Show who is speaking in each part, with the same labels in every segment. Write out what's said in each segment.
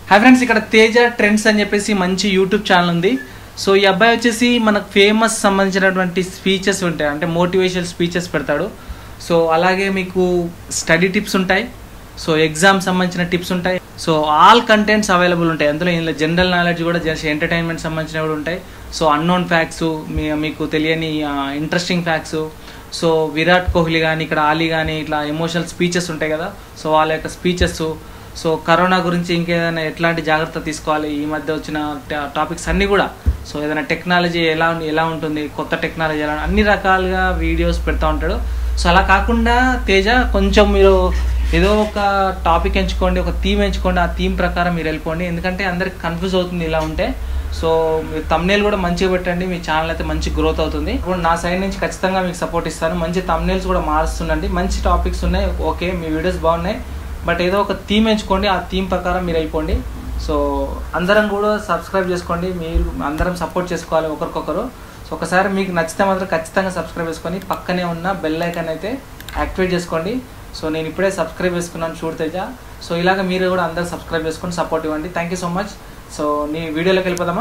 Speaker 1: Hi friends ఇక్కడ Teja trends అని చెప్పేసి మంచి యూట్యూబ్ ఛానల్ ఉంది సో ఈ అబ్బాయి వచ్చేసి మనకు ఫేమస్ సంబంధించినటువంటి స్పీచెస్ ఉంటాయి అంటే మోటివేషనల్ స్పీచెస్ పెడతాడు సో అలాగే మీకు స్టడీ టిప్స్ ఉంటాయి సో ఎగ్జామ్ సంబంధించిన టిప్స్ ఉంటాయి సో ఆల్ కంటెంట్స్ అవైలబుల్ ఉంటాయి అందులో ఇందులో జనరల్ నాలెడ్జ్ కూడా జస్ట్ ఎంటర్టైన్మెంట్ సంబంధించినవి కూడా ఉంటాయి సో అన్నోన్ ఫ్యాక్ట్స్ మీ మీకు తెలియని interesting facts so Virat Kohli కానీ ఇక్కడ ఆలీ కానీ ఇట్లా ఎమోషనల్ స్పీచెస్ ఉంటాయి కదా సో వాళ్ళ యొక్క స్పీచెస్ సో కరోనా గురించి ఇంకేదైనా ఎట్లాంటి జాగ్రత్త తీసుకోవాలి ఈ మధ్య వచ్చిన టాపిక్స్ అన్నీ కూడా సో ఏదైనా టెక్నాలజీ ఎలా ఎలా ఉంటుంది కొత్త టెక్నాలజీ ఎలా అన్ని రకాలుగా వీడియోస్ పెడతా ఉంటాడు సో అలా కాకుండా తేజ కొంచెం మీరు ఏదో ఒక టాపిక్ ఎంచుకోండి ఒక థీమ్ ఎంచుకోండి ఆ థీమ్ ప్రకారం మీరు వెళ్ళిపోండి ఎందుకంటే అందరికి కన్ఫ్యూజ్ అవుతుంది ఇలా ఉంటే సో మీరు తమ్నేల్ కూడా మంచిగా పెట్టండి మీ ఛానల్ అయితే మంచి గ్రోత్ అవుతుంది ఇప్పుడు నా సైడ్ నుంచి ఖచ్చితంగా మీకు సపోర్ట్ ఇస్తాను మంచి తమ్నేల్స్ కూడా మారుస్తుండండి మంచి టాపిక్స్ ఉన్నాయి ఓకే మీ వీడియోస్ బాగున్నాయి బట్ ఏదో ఒక థీమ్ ఎంచుకోండి ఆ థీమ్ ప్రకారం మీరు అయిపోండి సో అందరం కూడా సబ్స్క్రైబ్ చేసుకోండి మీరు అందరం సపోర్ట్ చేసుకోవాలి ఒకరికొకరు సో ఒకసారి మీకు నచ్చితే మాత్రం ఖచ్చితంగా సబ్స్క్రైబ్ చేసుకొని పక్కనే ఉన్న బెల్ ఐకాన్ అయితే యాక్టివేట్ చేసుకోండి సో నేను ఇప్పుడే సబ్స్క్రైబ్ చేసుకున్నాను షూట్ తేజ సో ఇలాగ మీరు కూడా అందరూ సబ్స్క్రైబ్ చేసుకొని సపోర్ట్ ఇవ్వండి thank you so much so నీ వీడియోలోకి వెళ్ళిపోదామా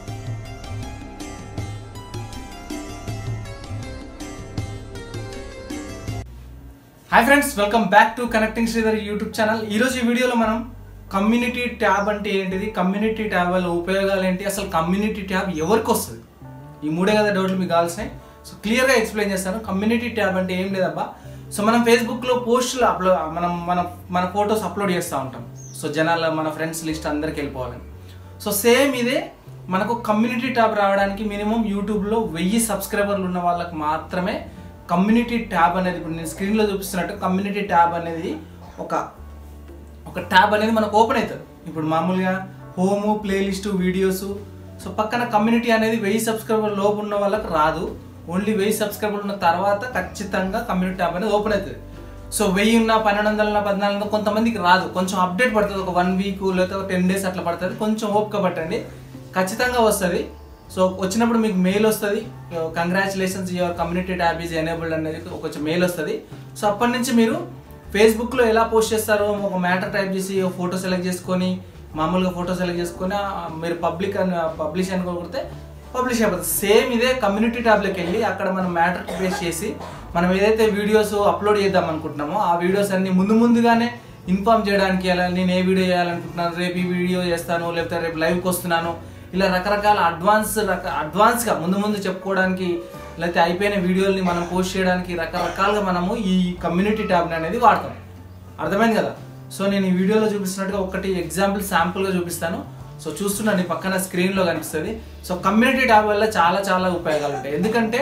Speaker 1: hi friends welcome back to connecting Sridhar YouTube channel ఈరోజు ఈ వీడియోలో మనం కమ్యూనిటీ ట్యాబ్ అంటే ఏంటిది కమ్యూనిటీ ట్యాబ్ వల్ల ఉపయోగాలు ఏంటి అసలు కమ్యూనిటీ ట్యాబ్ ఎవరికి వస్తుంది ఈ మూడే కదా డౌట్లు మీకు కావాల్సినాయి సో క్లియర్గా ఎక్స్ప్లెయిన్ చేస్తాను కమ్యూనిటీ ట్యాబ్ అంటే ఏం లేదబ్బా సో మనం ఫేస్బుక్లో పోస్టులు అప్లోడ్ మనం మన మన ఫొటోస్ అప్లోడ్ చేస్తూ ఉంటాం సో జనాల మన ఫ్రెండ్స్ లిస్ట్ అందరికి వెళ్ళిపోవాలని సో సేమ్ ఇదే మనకు కమ్యూనిటీ ట్యాబ్ రావడానికి మినిమం యూట్యూబ్లో వెయ్యి సబ్స్క్రైబర్లు ఉన్న వాళ్ళకి మాత్రమే కమ్యూనిటీ ట్యాబ్ అనేది ఇప్పుడు నేను స్క్రీన్లో చూపిస్తున్నట్టు కమ్యూనిటీ ట్యాబ్ అనేది ఒక ఒక ట్యాబ్ అనేది మనకు ఓపెన్ అవుతుంది ఇప్పుడు మామూలుగా హోము ప్లేలిస్టు వీడియోస్ సో పక్కన కమ్యూనిటీ అనేది వెయ్యి సబ్స్క్రైబర్ లోపు ఉన్న వాళ్ళకి రాదు ఓన్లీ వెయ్యి సబ్స్క్రైబర్ ఉన్న తర్వాత ఖచ్చితంగా కమ్యూనిటీ ట్యాబ్ అనేది ఓపెన్ అవుతుంది సో వెయ్యి ఉన్న పన్నెండు వందల ఉన్న పద్నాలుగు వందల కొంతమందికి రాదు కొంచెం అప్డేట్ పడుతుంది ఒక వన్ వీక్ లేదా ఒక టెన్ డేస్ అట్లా పడుతుంది కొంచెం ఓపిక పట్టండి ఖచ్చితంగా వస్తుంది సో వచ్చినప్పుడు మీకు మెయిల్ వస్తుంది congratulations your community tab is enabled అనేది కొంచెం మెయిల్ వస్తుంది సో అప్పటి నుంచి మీరు ఫేస్బుక్లో ఎలా పోస్ట్ చేస్తారో ఒక మ్యాటర్ టైప్ చేసి ఫోటో సెలెక్ట్ చేసుకొని మామూలుగా ఫోటో సెలెక్ట్ చేసుకొని మీరు పబ్లిక్ అని పబ్లిష్ అని కొడితే పబ్లిష్ అయిపోతుంది సేమ్ ఇదే కమ్యూనిటీ ట్యాబ్లోకి వెళ్ళి అక్కడ మనం మ్యాటర్ బేస్ చేసి మనం ఏదైతే వీడియోస్ అప్లోడ్ చేద్దాం అనుకుంటున్నామో ఆ వీడియోస్ అన్ని ముందు ముందుగానే ఇన్ఫామ్ చేయడానికి ఎలా నేను ఏ వీడియో చేయాలనుకుంటున్నాను రేపు ఈ వీడియో చేస్తాను లేకపోతే రేపు లైవ్కి వస్తున్నాను ఇలా రకరకాల అడ్వాన్స్ రక అడ్వాన్స్గా ముందు ముందు చెప్పుకోవడానికి లేకపోతే అయిపోయిన వీడియోల్ని మనం పోస్ట్ చేయడానికి రకరకాలుగా మనము ఈ కమ్యూనిటీ ట్యాబ్ని అనేది వాడతాం అర్థమైంది కదా సో నేను ఈ వీడియోలో చూపిస్తున్నట్టుగా ఒకటి ఎగ్జాంపుల్ శాంపుల్గా చూపిస్తాను సో చూస్తున్నాను పక్కన స్క్రీన్లో కనిపిస్తుంది సో కమ్యూనిటీ ట్యాబ్ వల్ల చాలా చాలా ఉపయోగాలు ఉంటాయి ఎందుకంటే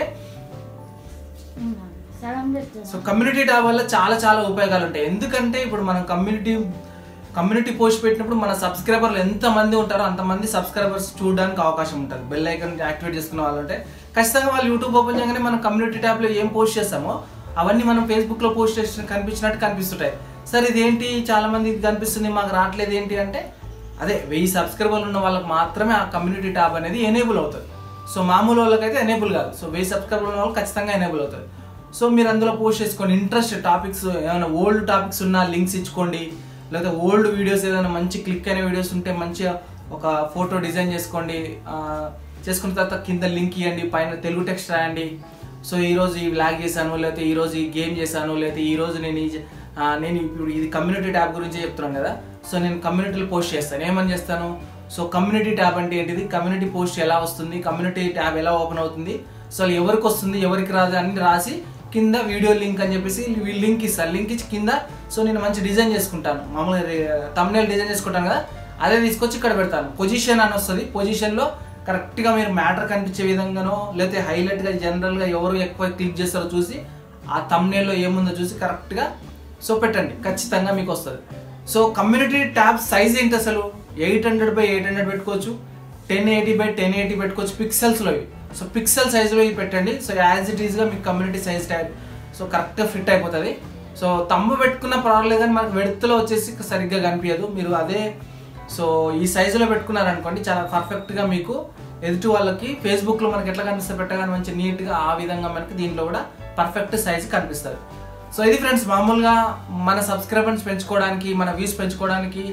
Speaker 1: సో కమ్యూనిటీ ట్యాబ్ వల్ల చాలా చాలా ఉపయోగాలు ఉంటాయి ఎందుకంటే ఇప్పుడు మనం కమ్యూనిటీ కమ్యూనిటీ పోస్ట్ పెట్టినప్పుడు మన సబ్స్క్రైబర్లు ఎంత మంది ఉంటారో అంతమంది సబ్స్క్రైబర్స్ చూడడానికి అవకాశం ఉంటుంది బెల్ ఐకన్ యాక్టివేట్ చేసుకున్న వాళ్ళు ఉంటే ఖచ్చితంగా వాళ్ళు యూట్యూబ్ ఓపెన్ చేయగానే మనం కమ్యూనిటీ ట్యాబ్లో ఏం పోస్ట్ చేస్తామో అవన్నీ మనం ఫేస్బుక్లో పోస్ట్ చేసిన కనిపించినట్టు కనిపిస్తుంటాయి సార్ ఇదేంటి చాలా మంది ఇది కనిపిస్తుంది మాకు రావట్లేదు ఏంటి అంటే అదే వెయ్యి సబ్స్క్రైబర్లు ఉన్న వాళ్ళకి మాత్రమే ఆ కమ్యూనిటీ ట్యాబ్ అనేది ఎనేబుల్ అవుతుంది సో మామూలు వాళ్ళకైతే ఎనేబుల్ కాదు సో వెయ్యి సబ్స్క్రైబర్ ఉన్న వాళ్ళు ఖచ్చితంగా ఎనేబుల్ అవుతుంది సో మీరు అందులో పోస్ట్ చేసుకోండి ఇంట్రెస్ట్ టాపిక్స్ ఏమైనా ఓల్డ్ టాపిక్స్ ఉన్నా లింక్స్ ఇచ్చుకోండి లేదా ఓల్డ్ వీడియోస్ ఏదైనా మంచి క్లిక్ అయిన వీడియోస్ ఉంటే మంచిగా ఒక ఫోటో డిజైన్ చేసుకోండి చేసుకున్న తర్వాత కింద లింక్ ఇవ్వండి పైన తెలుగు టెక్స్ట్ రాయండి సో ఈరోజు ఈ లాగ్ చేశాను లేకపోతే ఈరోజు ఈ గేమ్ చేశాను లేకపోతే ఈరోజు నేను ఈ నేను ఇప్పుడు ఇది కమ్యూనిటీ ట్యాబ్ గురించి చెప్తున్నాను కదా సో నేను కమ్యూనిటీలో పోస్ట్ చేస్తాను ఏమని చేస్తాను సో కమ్యూనిటీ ట్యాబ్ అంటే ఏంటిది కమ్యూనిటీ పోస్ట్ ఎలా వస్తుంది కమ్యూనిటీ ట్యాబ్ ఎలా ఓపెన్ అవుతుంది సో ఎవరికి వస్తుంది ఎవరికి రాదు అని రాసి కింద వీడియో లింక్ అని చెప్పేసి లింక్ ఇస్తాను లింక్ ఇచ్చి కింద సో నేను మంచి డిజైన్ చేసుకుంటాను మామూలుగా తమ్నేల్ డిజైన్ చేసుకుంటాను కదా అదే తీసుకొచ్చి ఇక్కడ పెడతాను పొజిషన్ అని వస్తుంది పొజిషన్లో కరెక్ట్గా మీరు మ్యాటర్ కనిపించే విధంగానో లేకపోతే హైలైట్గా జనరల్గా ఎవరు ఎక్కువ క్లిక్ చేస్తారో చూసి ఆ తమ్నేల్లో ఏముందో చూసి కరెక్ట్గా సో పెట్టండి ఖచ్చితంగా మీకు వస్తుంది సో కమ్యూనిటీ ట్యాబ్ సైజ్ ఏంటి అసలు eight hundred by eight hundred పెట్టుకోవచ్చు ten eighty by ten eighty పెట్టుకోవచ్చు పిక్సెల్స్లో ఇవి సో పిక్సెల్ సైజులో ఇవి పెట్టండి సో యాజ్ ఇట్ ఈస్గా మీకు కమ్యూనిటీ సైజ్ ట్యాబ్ సో కరెక్ట్గా ఫిట్ అయిపోతుంది సో తమ్ము పెట్టుకున్న పర్వాలేదు కానీ మనకు వెడుతులో వచ్చేసి సరిగ్గా కనిపించదు మీరు అదే సో ఈ సైజులో పెట్టుకున్నారనుకోండి చాలా పర్ఫెక్ట్గా మీకు ఎదుటి వాళ్ళకి ఫేస్బుక్లో మనకి ఎట్లా కనిపిస్తే పెట్టగానే మంచి నీట్గా ఆ విధంగా మనకి దీంట్లో కూడా పర్ఫెక్ట్ సైజ్ కనిపిస్తుంది సో ఇది ఫ్రెండ్స్ మామూలుగా మన సబ్స్క్రైబర్స్ పెంచుకోవడానికి మన వ్యూస్ పెంచుకోవడానికి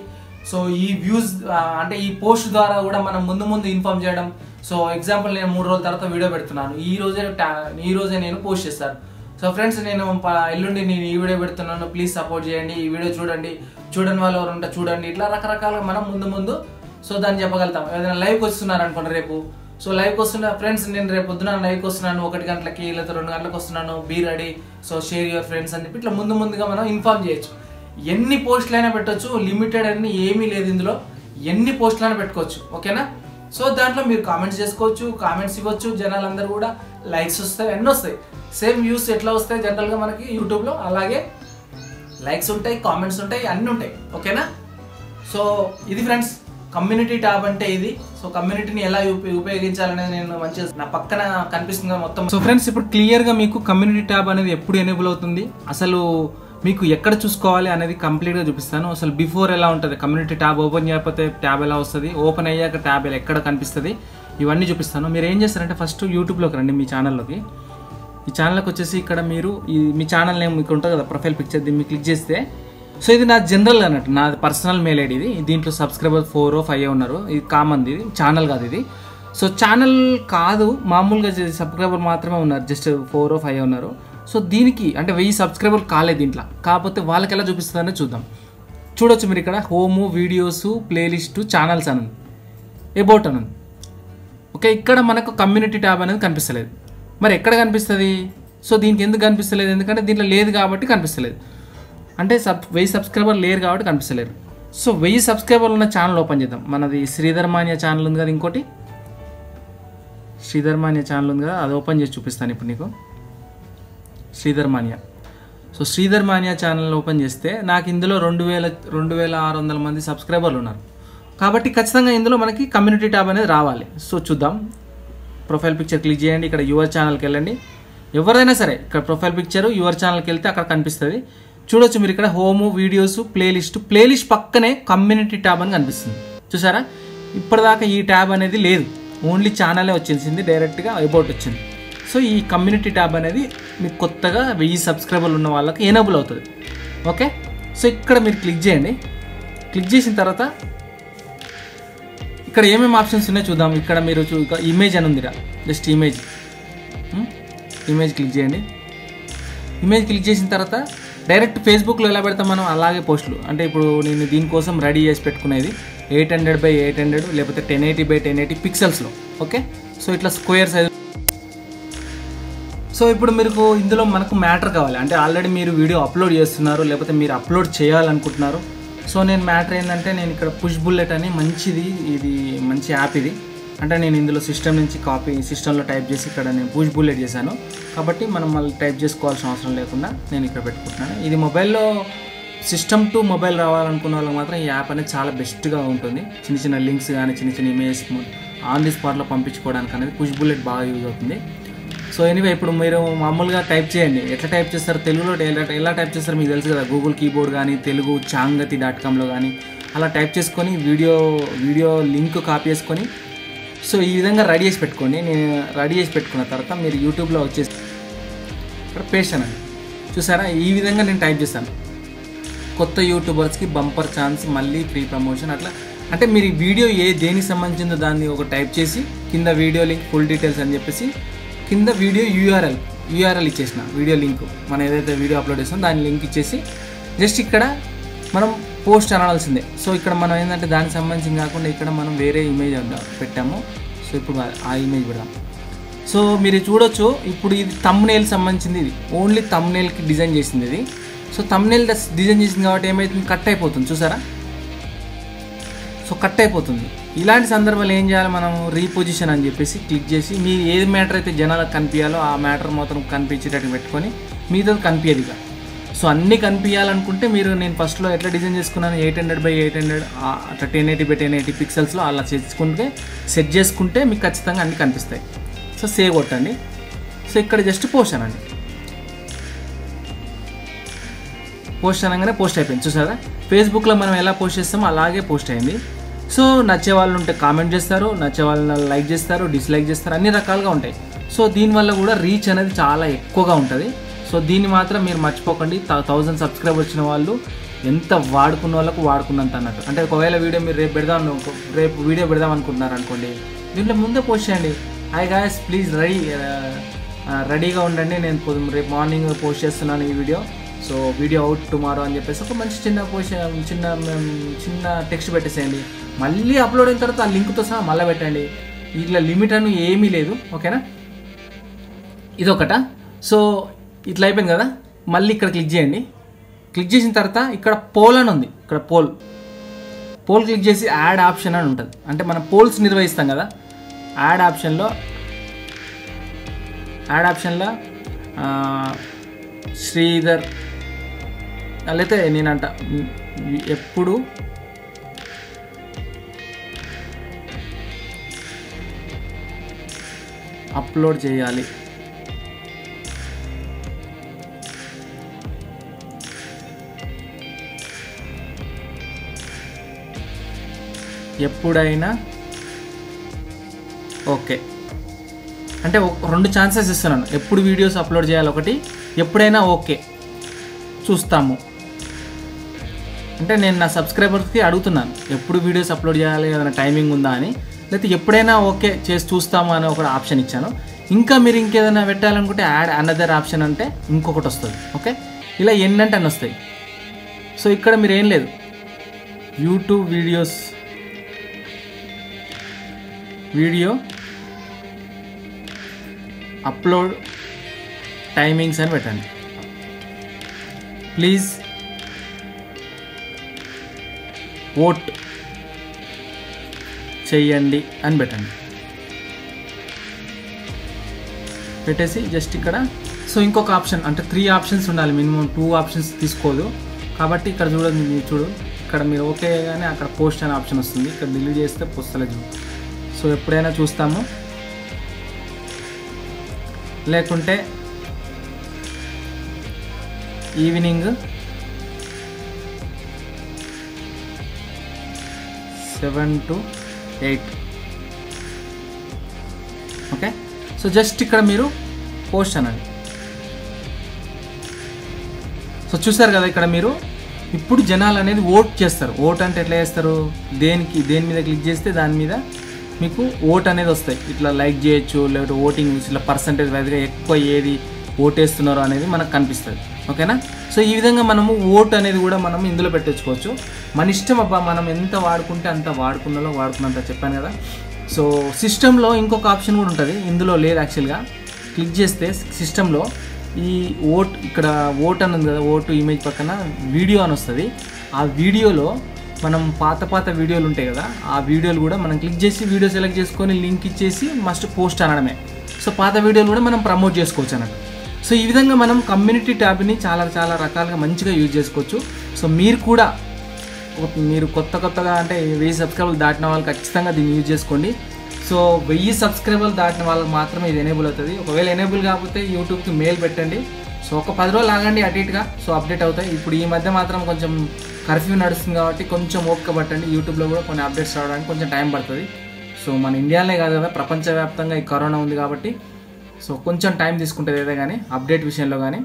Speaker 1: సో ఈ వ్యూస్ అంటే ఈ పోస్ట్ ద్వారా కూడా మనం ముందు ముందు ఇన్ఫార్మ్ చేయడం సో ఎగ్జాంపుల్ నేను మూడు రోజుల తర్వాత వీడియో పెడుతున్నాను ఈ రోజే ta- ఈ రోజే నేను పోస్ట్ చేస్తాను సో ఫ్రెండ్స్ నేను ప- ఎల్లుండి నేను ఈ వీడియో పెడుతున్నాను ప్లీజ్ సపోర్ట్ చేయండి ఈ వీడియో చూడండి చూడని వాళ్ళు ఎవరు ఉంటే చూడండి ఇట్లా రకరకాలుగా మనం ముందు ముందు సో దాన్ని చెప్పగలుగుతాం ఏదైనా లైవ్కి వస్తున్నారు అనుకోండి రేపు సో లైవ్కి వస్తున్న ఫ్రెండ్స్ నేను రేపు పొద్దున లైవ్కి వస్తున్నాను ఒకటి గంటలకి లేదా రెండు గంటలకు వస్తున్నాను be ready so share your friends అని చెప్పి ఇట్లా ముందు ముందుగా మనం ఇన్ఫార్మ్ చేయొచ్చు ఎన్ని పోస్టులు అయినా పెట్టొచ్చు లిమిటెడ్ అని ఏమీ లేదు ఇందులో ఎన్ని పోస్టులు అయినా పెట్టుకోవచ్చు ఓకేనా సో దాంట్లో మీరు కామెంట్స్ చేసుకోవచ్చు కామెంట్స్ ఇవ్వచ్చు జనాలందరూ కూడా లైక్స్ వస్తాయి అన్నీ వస్తాయి సేమ్ వ్యూస్ ఎట్లా వస్తాయి జనరల్గా మనకి యూట్యూబ్లో అలాగే లైక్స్ ఉంటాయి కామెంట్స్ ఉంటాయి అన్నీ ఉంటాయి ఓకేనా సో ఇది ఫ్రెండ్స్ కమ్యూనిటీ ట్యాబ్ అంటే ఇది సో కమ్యూనిటీని ఎలా ఉప- ఉపయోగించాలనేది నేను మంచిగా నా పక్కన కనిపిస్తుంది కదా మొత్తం సో ఫ్రెండ్స్ ఇప్పుడు క్లియర్గా మీకు కమ్యూనిటీ ట్యాబ్ అనేది ఎప్పుడు ఎనేబుల్ అవుతుంది అసలు మీకు ఎక్కడ చూసుకోవాలి అనేది కంప్లీట్గా చూపిస్తాను అసలు బిఫోర్ ఎలా ఉంటుంది కమ్యూనిటీ ట్యాబ్ ఓపెన్ చేయకపోతే ట్యాబ్ ఎలా వస్తుంది ఓపెన్ అయ్యాక ట్యాబ్ ఎక్కడ కనిపిస్తుంది ఇవన్నీ చూపిస్తాను మీరు ఏం చేస్తారంటే ఫస్ట్ యూట్యూబ్లోకి రండి మీ ఛానల్లోకి ఈ ఛానల్కి వచ్చేసి ఇక్కడ మీరు ఈ మీ ఛానల్ నేమ్ మీకు ఉంటుంది కదా ప్రొఫైల్ పిక్చర్ దీన్ని క్లిక్ చేస్తే సో ఇది నా జనరల్ అన్నట్టు నా పర్సనల్ మెయిల్ ఐడి ఇది దీంట్లో సబ్స్క్రైబర్ ఫోర్ ఫైవ్ ఉన్నారు ఇది కామన్ ఇది ఛానల్ కాదు ఇది సో ఛానల్ కాదు మామూలుగా సబ్స్క్రైబర్ మాత్రమే ఉన్నారు జస్ట్ ఫోర్ ఫైవ్ ఉన్నారు సో దీనికి అంటే వెయ్యి సబ్స్క్రైబర్ కాలేదు దీంట్లో కాకపోతే వాళ్ళకి ఎలా చూపిస్తుందనే చూద్దాం చూడొచ్చు మీరు ఇక్కడ హోము వీడియోస్ ప్లేలిస్టు ఛానల్స్ అని ఎబౌట్ అని ఉంది. ఓకే ఇక్కడ మనకు కమ్యూనిటీ ట్యాబ్ అనేది కనిపిస్తలేదు మరి ఎక్కడ కనిపిస్తుంది సో దీనికి ఎందుకు కనిపిస్తలేదు ఎందుకంటే దీంట్లో లేదు కాబట్టి కనిపిస్తలేదు అంటే సబ్ వెయ్యి సబ్స్క్రైబర్ లేరు కాబట్టి కనిపిస్తలేరు సో వెయ్యి సబ్స్క్రైబర్లు ఉన్న ఛానల్ ఓపెన్ చేద్దాం మనది శ్రీధర్ మాన్య ఛానల్ ఉంది కదా ఇంకోటి శ్రీధర్ మాన్య ఛానల్ ఉంది కదా అది ఓపెన్ చేసి చూపిస్తాను ఇప్పుడు నీకు Sridhar Manya so Sridhar Manya channel open చేస్తే నాకు ఇందులో రెండు వేల రెండు వేల ఆరు వందల మంది సబ్స్క్రైబర్లు ఉన్నారు కాబట్టి ఖచ్చితంగా ఇందులో మనకి కమ్యూనిటీ ట్యాబ్ అనేది రావాలి సో చూద్దాం ప్రొఫైల్ పిక్చర్ క్లిక్ చేయండి ఇక్కడ యువర్ ఛానల్కి వెళ్ళండి ఎవరైనా సరే ఇక్కడ ప్రొఫైల్ పిక్చర్ యువర్ ఛానల్కి వెళ్తే అక్కడ కనిపిస్తుంది చూడొచ్చు మీరు ఇక్కడ హోము వీడియోస్ ప్లేలిస్ట్ ప్లేలిస్ట్ పక్కనే కమ్యూనిటీ ట్యాబ్ అని కనిపిస్తుంది చూసారా ఇప్పటిదాకా ఈ ట్యాబ్ అనేది లేదు ఓన్లీ ఛానలే వచ్చేసింది డైరెక్ట్గా అబౌట్ వచ్చింది సో ఈ కమ్యూనిటీ ట్యాబ్ అనేది మీకు కొత్తగా వెయ్యి సబ్స్క్రైబర్లు ఉన్న వాళ్ళకి ఎనేబుల్ అవుతుంది ఓకే సో ఇక్కడ మీరు క్లిక్ చేయండి క్లిక్ చేసిన తర్వాత ఇక్కడ ఏమేమి ఆప్షన్స్ ఉన్నాయో చూద్దాం ఇక్కడ మీరు చూ ఇమేజ్ అని ఉందిరా జస్ట్ ఇమేజ్ ఇమేజ్ క్లిక్ చేయండి ఇమేజ్ క్లిక్ చేసిన తర్వాత డైరెక్ట్ ఫేస్బుక్లో ఎలా పెడతాం మనం అలాగే పోస్టులు అంటే ఇప్పుడు నేను దీనికోసం రెడీ చేసి పెట్టుకునేది eight hundred by eight hundred లేకపోతే ten eighty by ten eighty పిక్సెల్స్లో ఓకే సో ఇట్లా స్క్వేర్ సైజ్ సో ఇప్పుడు మీకు ఇందులో మనకు మ్యాటర్ కావాలి అంటే ఆల్రెడీ మీరు వీడియో అప్లోడ్ చేస్తున్నారు లేకపోతే మీరు అప్లోడ్ చేయాలనుకుంటున్నారు సో నేను మ్యాటర్ ఏంటంటే నేను ఇక్కడ పుష్ బుల్లెట్ అని మంచిది ఇది మంచి యాప్ ఇది అంటే నేను ఇందులో సిస్టమ్ నుంచి కాపీ సిస్టంలో టైప్ చేసి ఇక్కడ నేను పుష్ బుల్లెట్ చేశాను కాబట్టి మనం మళ్ళీ టైప్ చేసుకోవాల్సిన అవసరం లేకుండా నేను ఇక్కడ పెట్టుకుంటున్నాను ఇది మొబైల్లో సిస్టమ్ టు మొబైల్ రావాలనుకున్న వాళ్ళకి మాత్రం ఈ యాప్ అనేది చాలా బెస్ట్గా ఉంటుంది చిన్న చిన్న లింక్స్ కానీ చిన్న చిన్న ఇమేజెస్ ఆన్ ది స్పాట్లో పంపించుకోవడానికి అనేది పుష్ బుల్లెట్ బాగా యూజ్ అవుతుంది సో ఎనీవే ఇప్పుడు మీరు మామూలుగా టైప్ చేయండి ఎట్లా టైప్ చేస్తారు తెలుగులో ఎలా ఎలా టైప్ చేస్తారు మీకు తెలుసు కదా గూగుల్ కీబోర్డ్ కానీ తెలుగు చాంగతి డాట్ కామ్లో కానీ అలా టైప్ చేసుకొని వీడియో వీడియో లింక్ కాపీ చేసుకొని సో ఈ విధంగా రెడీ చేసి పెట్టుకోండి నేను రెడీ చేసి పెట్టుకున్న తర్వాత మీరు యూట్యూబ్లో వచ్చేసి ఇక్కడ పేస్ట్ అనండి చూసారా ఈ విధంగా నేను టైప్ చేస్తాను కొత్త యూట్యూబర్స్కి బంపర్ ఛాన్స్ మళ్ళీ ఫ్రీ ప్రమోషన్ అట్లా అంటే మీరు ఈ వీడియో ఏ దేనికి సంబంధించిందో దాన్ని ఒక టైప్ చేసి కింద వీడియో లింక్ ఫుల్ డీటెయిల్స్ అని చెప్పేసి కింద వీడియో యూఆర్ఎల్ యూఆర్ఎల్ ఇచ్చేసిన వీడియో లింక్ మనం ఏదైతే వీడియో అప్లోడ్ చేస్తామో దాని లింక్ ఇచ్చేసి జస్ట్ ఇక్కడ మనం పోస్ట్ అనాల్సిందే సో ఇక్కడ మనం ఏంటంటే దానికి సంబంధించి కాకుండా ఇక్కడ మనం వేరే ఇమేజ్ పెట్టాము సో ఇప్పుడు ఆ ఇమేజ్ పెడదాం సో మీరు చూడొచ్చు ఇప్పుడు ఇది తమ్నేల్ సంబంధించింది ఇది ఓన్లీ తమ్నేల్కి డిజైన్ చేసింది ఇది సో తమ్నేల్ డిజైన్ చేసింది కాబట్టి ఏమైతుంది కట్ అయిపోతుంది చూసారా సో కట్ అయిపోతుంది ఇలాంటి సందర్భాలు ఏం చేయాలి మనం రీపొజిషన్ అని చెప్పేసి క్లిక్ చేసి మీ ఏది మ్యాటర్ అయితే జనాలకు కనిపించాలో ఆ మ్యాటర్ మాత్రం కనిపించేటట్టు పెట్టుకొని మీతో కనిపించదు ఇక సో అన్నీ కనిపించాలనుకుంటే మీరు నేను ఫస్ట్లో ఎట్లా డిజైన్ చేసుకున్నాను eight hundred by eight hundred అట్లా ten eighty by ten eighty పిక్సెల్స్లో అలా చేసుకుంటే సెట్ చేసుకుంటే మీకు ఖచ్చితంగా అన్నీ కనిపిస్తాయి సో సేవ్ కొట్టండి సో ఇక్కడ జస్ట్ పోస్ట్ అనండి పోస్ట్ అనగానే పోస్ట్ అయిపోయింది చూసారా ఫేస్బుక్లో మనం ఎలా పోస్ట్ చేస్తామో అలాగే పోస్ట్ అయింది సో నచ్చే వాళ్ళు ఉంటే కామెంట్ చేస్తారు నచ్చే వాళ్ళని లైక్ చేస్తారు డిస్లైక్ చేస్తారు అన్ని రకాలుగా ఉంటాయి సో దీనివల్ల కూడా రీచ్ అనేది చాలా ఎక్కువగా ఉంటుంది సో దీన్ని మాత్రం మీరు మర్చిపోకండి థౌజండ్ సబ్స్క్రైబర్ వచ్చిన వాళ్ళు ఎంత వాడుకున్న వాళ్ళకు వాడుకున్నంత అన్నట్టు అంటే ఒకవేళ వీడియో మీరు రేపు పెడదాం అనుకో- రేపు వీడియో పెడదాం అనుకుంటున్నారు అనుకోండి దీంట్లో ముందే పోస్ట్ చేయండి హాయ్ గాయస్ ప్లీజ్ రెడీ రెడీగా ఉండండి నేను పొద్దు- రేపు మార్నింగ్ పోస్ట్ చేస్తున్నాను ఈ video so video out tomorrow అని చెప్పేసి ఒక మంచి చిన్న పోస్ట్ చిన్న మ్, చిన్న టెక్స్ట్ పెట్టేసేయండి మళ్ళీ అప్లోడ్ అయిన తర్వాత ఆ లింక్తో సహా మళ్ళీ పెట్టండి ఇట్లా లిమిట్ అను ఏమీ లేదు ఓకేనా ఇదొకట సో ఇట్లా అయిపోయింది కదా మళ్ళీ ఇక్కడ క్లిక్ చేయండి క్లిక్ చేసిన తర్వాత ఇక్కడ పోల్ అని ఉంది ఇక్కడ పోల్ పోల్ క్లిక్ చేసి యాడ్ ఆప్షన్ అని ఉంటుంది అంటే మనం పోల్స్ నిర్వహిస్తాం కదా యాడ్ ఆప్షన్లో యాడ్ ఆప్షన్లో ఆ, శ్రీధర్ లేకపోతే నేనంట మ్, ఎప్పుడు అప్లోడ్ చేయాలి ఎప్పుడైనా ఓకే అంటే ఒక- రెండు ఛాన్సెస్ ఇస్తున్నాను ఎప్పుడు వీడియోస్ అప్లోడ్ చేయాలి ఒకటి ఎప్పుడైనా ఓకే చూస్తాము అంటే నేను నా సబ్స్క్రైబర్స్కి అడుగుతున్నాను ఎప్పుడు వీడియోస్ అప్లోడ్ చేయాలి ఏదైనా టైమింగ్ ఉందా అని లేకపోతే ఎప్పుడైనా ఓకే చేసి చూస్తాము అని ఒక ఆప్షన్ ఇచ్చాను ఇంకా మీరు ఇంకేదైనా పెట్టాలనుకుంటే యాడ్ అనదర్ ఆప్షన్ అంటే ఇంకొకటి వస్తుంది ఓకే ఇలా ఎన్నంటే అన్ని వస్తాయి సో ఇక్కడ మీరు ఏం లేదు YouTube videos video upload timings అని పెట్టండి ప్లీజ్ ఓట్ చెయ్యండి అని పెట్టండి పెట్టేసి జస్ట్ ఇక్కడ సో ఇంకొక ఆప్షన్ అంటే త్రీ ఆప్షన్స్ ఉండాలి మినిమం టూ ఆప్షన్స్ తీసుకోదు కాబట్టి ఇక్కడ చూడండి మీరు చూడు ఇక్కడ మీరు ఓకే కానీ అక్కడ పోస్ట్ అనే ఆప్షన్ వస్తుంది ఇక్కడ డిలీట్ చేస్తే వస్తలేదు చూడు సో ఎప్పుడైనా చూస్తాము లేకుంటే evening seven to eight okay so just ఇక్కడ మీరు పోస్ట్ అనండి సో చూసారు కదా ఇక్కడ మీరు ఇప్పుడు జనాలు అనేది ఓట్ చేస్తారు ఓట్ అంటే ఎట్లా చేస్తారు దేనికి దేని మీద క్లిక్ చేస్తే దాని మీద మీకు ఓట్ అనేది వస్తాయి ఇట్లా లైక్ చేయొచ్చు లేకపోతే ఓటింగ్ ఇట్లా పర్సంటేజ్ వైజ్గా ఎక్కువ ఏది ఓటేస్తున్నారో అనేది మనకు కనిపిస్తుంది ఓకేనా సో ఈ విధంగా మనము ఓట్ అనేది కూడా మనం ఇందులో పెట్టించుకోవచ్చు మన ఇష్టం అబ్బా మనం ఎంత వాడుకుంటే అంత వాడుకున్నాలో వాడుకున్నంత చెప్పాను కదా సో సిస్టంలో ఇంకొక ఆప్షన్ కూడా ఉంటుంది ఇందులో లేదు యాక్చువల్గా క్లిక్ చేస్తే సిస్టంలో ఈ ఓట్ ఇక్కడ ఓట్ అని ఉంది కదా ఓటు ఇమేజ్ పక్కన వీడియో అని వస్తుంది ఆ వీడియోలో మనం పాత పాత వీడియోలు ఉంటాయి కదా ఆ వీడియోలు కూడా మనం క్లిక్ చేసి వీడియో సెలెక్ట్ చేసుకొని లింక్ ఇచ్చేసి మస్ట్ పోస్ట్ అనడమే సో పాత వీడియోలు కూడా మనం ప్రమోట్ చేసుకోవచ్చు అన్నట్టు సో ఈ విధంగా మనం కమ్యూనిటీ ట్యాబ్ని చాలా చాలా రకాలుగా మంచిగా యూజ్ చేసుకోవచ్చు సో మీరు కూడా ఒక- మీరు కొత్త కొత్తగా అంటే వెయ్యి సబ్స్క్రైబర్లు దాటిన వాళ్ళు ఖచ్చితంగా దీన్ని యూజ్ చేసుకోండి సో వెయ్యి సబ్స్క్రైబర్లు దాటిన వాళ్ళకి మాత్రమే ఇది ఎనేబుల్ అవుతుంది ఒకవేళ ఎనేబుల్ కాకపోతే యూట్యూబ్కి మెయిల్ పెట్టండి సో ఒక పది రోజులు ఆగండి అటు ఇటుగా సో అప్డేట్ అవుతాయి ఇప్పుడు ఈ మధ్య మాత్రం కొంచెం కర్ఫ్యూ నడుస్తుంది కాబట్టి కొంచెం ఓపిక పట్టండి యూట్యూబ్లో కూడా కొన్ని అప్డేట్స్ రావడానికి కొంచెం టైం పడుతుంది సో మన ఇండియాలోనే కాదు కదా ప్రపంచవ్యాప్తంగా ఈ కరోనా ఉంది కాబట్టి సో కొంచెం టైం తీసుకుంటుంది ఏదో కానీ అప్డేట్ విషయంలో కానీ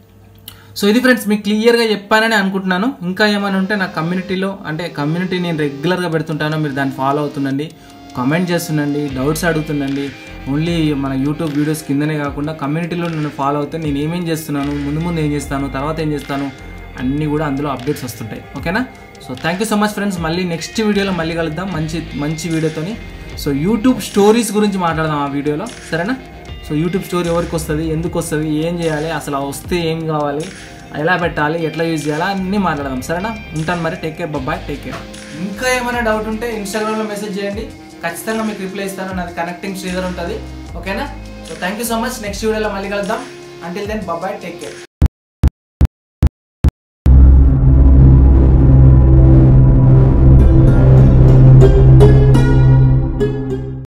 Speaker 1: సో ఇది ఫ్రెండ్స్ మీకు క్లియర్గా చెప్పానని అనుకుంటున్నాను ఇంకా ఏమైనా ఉంటే నా కమ్యూనిటీలో అంటే కమ్యూనిటీ నేను రెగ్యులర్గా పెడుతుంటాను మీరు దాన్ని ఫాలో అవుతుండండి కామెంట్ చేస్తుండండి డౌట్స్ అడుగుతుండండి ఓన్లీ మన యూట్యూబ్ వీడియోస్ కిందనే కాకుండా కమ్యూనిటీలో నన్ను ఫాలో అవుతే నేను ఏమేం చేస్తున్నాను ముందు ముందు ఏం చేస్తాను తర్వాత ఏం చేస్తాను అన్నీ కూడా అందులో అప్డేట్స్ వస్తుంటాయి ఓకేనా so thank you so much friends మళ్ళీ నెక్స్ట్ వీడియోలో మళ్ళీ కలుద్దాం మంచి మంచి వీడియోతోని సో యూట్యూబ్ స్టోరీస్ గురించి మాట్లాడదాం ఆ వీడియోలో సరేనా సో యూట్యూబ్ స్టోరీ ఎవరికి వస్తుంది ఎందుకు వస్తుంది ఏం చేయాలి అసలు ఆ వస్తే ఏం కావాలి ఎలా పెట్టాలి ఎట్లా యూజ్ చేయాలా అన్నీ మాట్లాడదాం సరేనా ఉంటాను మరి take care bye take care ఇంకా ఏమైనా డౌట్ ఉంటే ఇన్స్టాగ్రామ్లో మెసేజ్ చేయండి ఖచ్చితంగా మీకు రిప్లై ఇస్తాను నాది కనెక్టింగ్ శ్రీధర్ ఉంటుంది ఓకేనా so thank you so much next వీడియోలో మళ్ళీ కలుద్దాం until then bye take care